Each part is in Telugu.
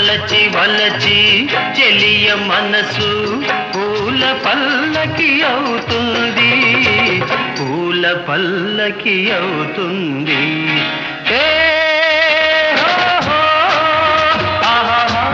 వలచి వలచి చెలియ మనసు పూల పల్లకి అవుతుంది పూల పల్లకి అవుతుంది ఏ హో హో, ఆహాహా.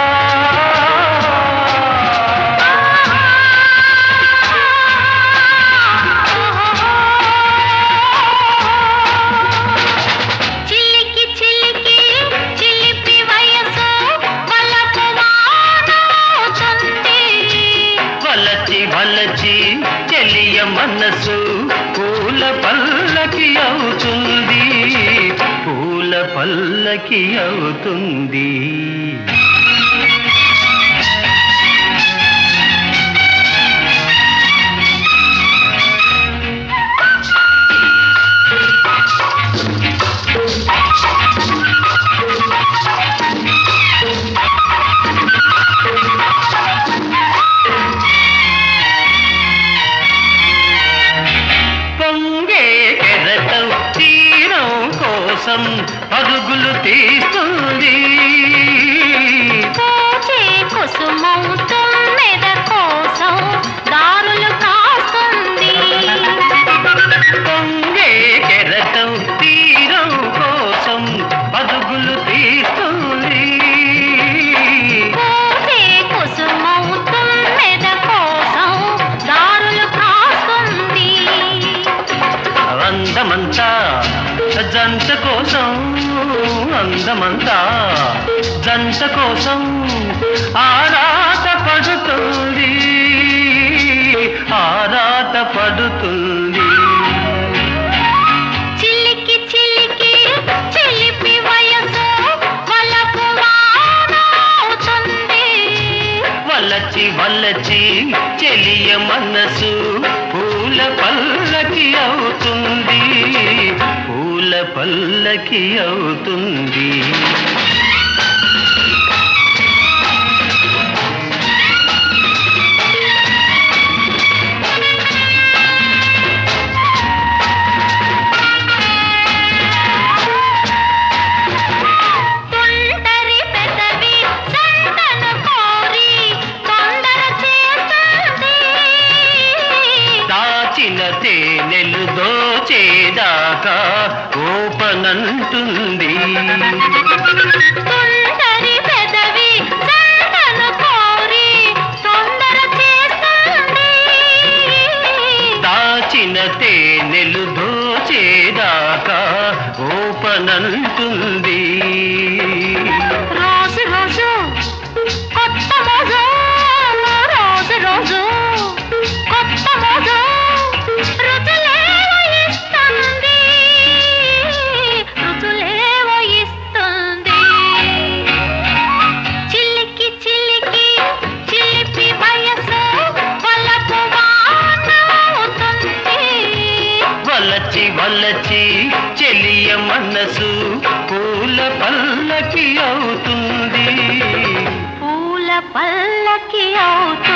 చిలికి చిలికి చిలిపి వయసు వలపు వానవుతుంది. వలచి వలచి చెలియ మనసు పూల పల్లకి అవుతుంది పూల పల్లకి అవుతుంది పొంగే కెరటం తీరం కోసం పరుగులు తీస్తుంది పూచే కుసుమం తుమ్మెద కోసం దారులు కాస్తుంది పొంగే కెరటం తీరం కోసం పరుగులు తీస్తుంది పూచే కుసుమం తుమ్మెద కోసం దారులు కాస్తుంది అందమంతా జంట కోసం అందమంతా జంట కోసం ఆరాట పడుతుంది ఆరాట పడుతుంది చిలికి చిలికి చిలిపి వయసు వలపు వానవుతుంది. వలచి వలచి చెలియ మనసు పూల పల్లకి అవుతుంది పూల పల్లకి అవుతుంది తుంటరి పెదవి సంతను కోరి తొందర చేస్తుంది. దాచిన తేనెలు దోచేదాకా ఓపనంటుంది తుంటరి పెదవి సంతను కోరి తొందర చేస్తుంది. దాచిన తేనెలు దోచేదాకా ఓపనంటుంది రోజు రోజు కొత్త మోజు రోజు రోజు కొత్త మోజు రుచులేవో ఇస్తుంది రుచులేవో ఇస్తుంది చిలికి చిలికి చిలిపి వయసు వలపు వానవుతుంది వలచి వలచి చెలియ మనసు పూల పల్లకి అవుతుంది పూల పల్లకి అవుతుంది